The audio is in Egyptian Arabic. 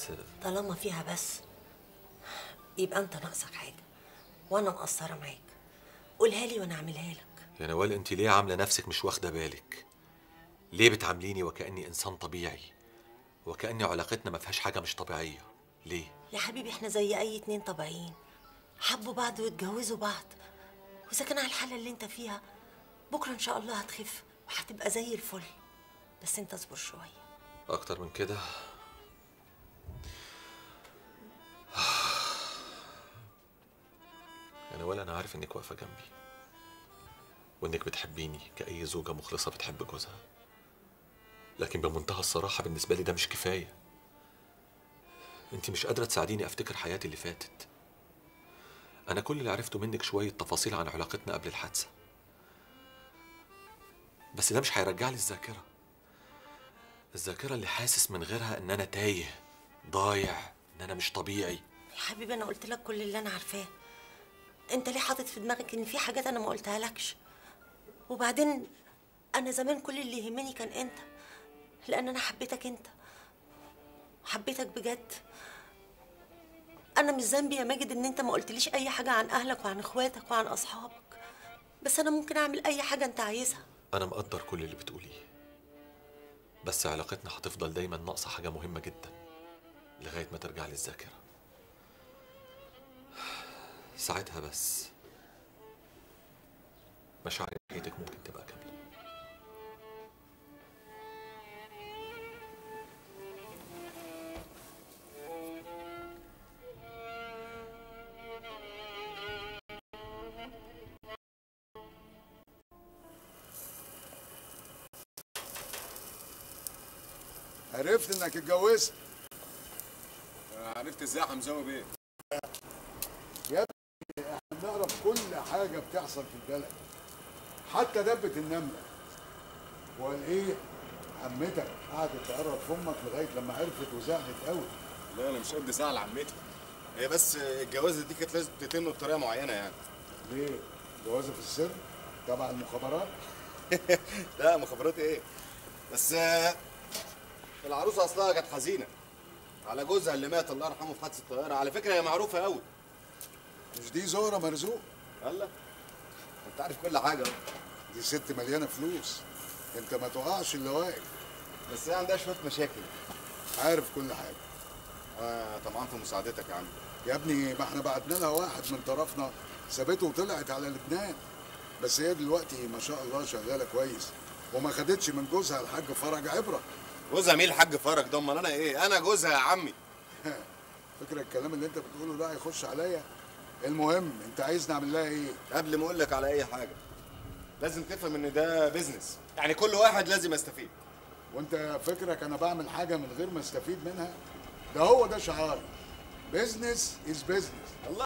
طالما فيها بس يبقى انت ناقصك حاجه وانا مقصره معاك قولها لي وانا اعملها لك يا نوال انت ليه عامله نفسك مش واخده بالك ليه بتعامليني وكاني انسان طبيعي وكاني علاقتنا ما فيهاش حاجه مش طبيعيه ليه يا حبيبي احنا زي اي اتنين طبيعيين حبوا بعض واتجوزوا بعض واذا كان على الحاله اللي انت فيها بكره ان شاء الله هتخف وهتبقى زي الفل بس انت اصبر شويه اكتر من كده يا نوال انا عارف انك واقفه جنبي وانك بتحبيني كأي زوجة مخلصة بتحب جوزها لكن بمنتهى الصراحة بالنسبة لي ده مش كفاية انت مش قادرة تساعديني افتكر حياتي اللي فاتت انا كل اللي عرفته منك شوية تفاصيل عن علاقتنا قبل الحادثة بس ده مش هيرجع لي الذاكرة الذاكرة اللي حاسس من غيرها ان انا تايه ضايع ان انا مش طبيعي يا حبيبي انا قلت لك كل اللي انا عارفاه انت ليه حاطط في دماغك ان في حاجات انا ما قلتها لكش وبعدين انا زمان كل اللي يهمني كان انت لان انا حبيتك انت حبيتك بجد انا مش ذنبي يا ماجد ان انت ما قلتليش اي حاجه عن اهلك وعن اخواتك وعن اصحابك بس انا ممكن اعمل اي حاجه انت عايزها انا مقدر كل اللي بتقوليه بس علاقتنا هتفضل دايما ناقصة حاجة مهمة جدا لغاية ما ترجع لي الذاكرة ساعتها بس مشاعري ناحيتك ممكن تبقى كاملة عرفت انك اتجوزت عرفت ازاي يا حمزاوي بيه يا ابني احنا بنعرف كل حاجه بتحصل في البلد حتى دبه النمله وقال ايه عمتك قعدت تقرب في امك لغايه لما عرفت وزعلت قوي لا انا مش قد زعل عمتي هي بس الجوازه دي كانت لازم تتم بطريقه معينه يعني ليه جوازه في السر تبع المخابرات لا مخابرات ايه بس آه، العروسه اصلها كانت حزينه على جوزها اللي مات الله يرحمه في حادثه الطياره على فكره هي معروفه قوي مش دي زهره مرزوق الله انت عارف كل حاجه اهو دي ست مليانه فلوس انت ما تقعش الا واقف بس هي عندها شويه مشاكل عارف كل حاجه آه طبعا في مساعدتك يا عم يا ابني ما احنا بعتنا لها واحد من طرفنا سابته وطلعت على لبنان بس هي دلوقتي ما شاء الله شغاله كويس وما خدتش من جوزها الحاج فرج عبره جوزها مين الحاج فرج ده امال انا ايه انا جوزها يا عمي فكرة الكلام اللي انت بتقوله ده هيخش عليا المهم انت عايز نعمل لها ايه قبل ما اقول لك على اي حاجه لازم تفهم ان ده بيزنس يعني كل واحد لازم يستفيد وانت فكرك انا بعمل حاجه من غير ما استفيد منها ده هو ده شعاري بيزنس از بيزنس الله